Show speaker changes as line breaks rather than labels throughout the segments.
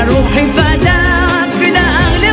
روحي فداك فدا اهلي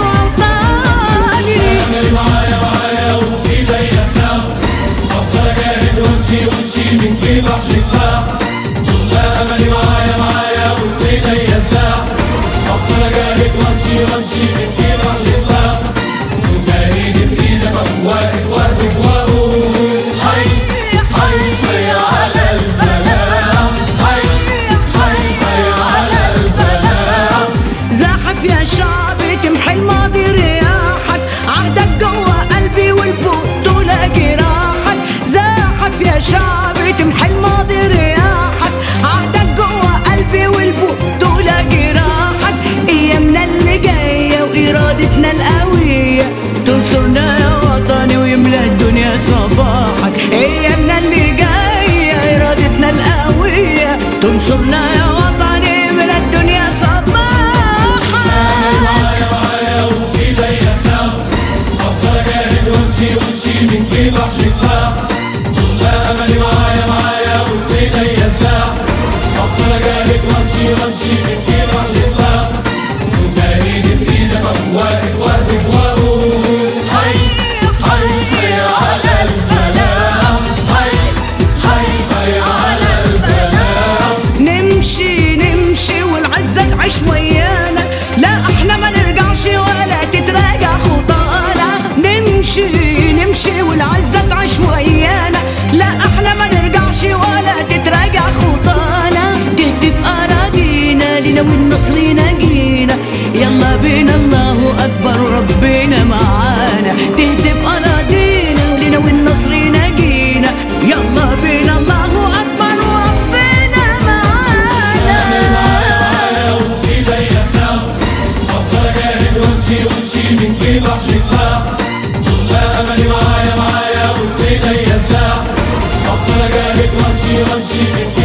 واوطاني
املي معايا معايا وفي ايديا سلاح افضل اجاهد وامشي وامشي من كيف احلفها لا املي معايا معايا وفي ايديا سلاح افضل اجاهد وامشي وامشي من كيف احلفها كنت ايدي في ايدك واقف واقف واقول حي حي حي على الفلاح حي حي حي على الفلاح
زاحف يا شعبي تمحي الماضي رياحك عهدك جوا قلبي والبطولة جراحك زاحف يا شعبي تمحي الماضي رياحك عهدك جوا قلبي والبطولة جراحك ايامنا اللي جاية وارادتنا القوية تنصرنا يا وطني ويملى الدنيا صباحك ايامنا اللي جاية ارادتنا القوية تنصرنا يا وطني يملى الدنيا صباحك
معايا معايا وفي ايديا سلاح افضل اجاهد وامشي وامشي من كيف احلفها لا املي معايا معايا وفي ايديا سلاح افضل اجاهد وامشي وامشي من كيف احلفها كنت ايدي في ايدك واقف واقف واقول حي حي حي على الفلاح حي حي حي على الفلاح
نمشي نمشي والعزة تعيش ويانا لا احنا ما نرجعش ولا تتراجع خطانا نمشي نمشي والعزة تعيش ويانا لا احنا ما نرجعش ولا تتراجع خطانا تهتف اراضينا لنا والنصر نجينا يلا بينا الله اكبر ربنا معانا تهتف اراضينا لنا والنصر نجينا يلا بينا الله اكبر ربنا معانا
معايا وفي ايديا سلاح افضل اجاهد وامشي وامشي من كيف احلفها لا املي معايا معايا وفي ايديا سلاح افضل اجاهد وامشي وامشي من كيف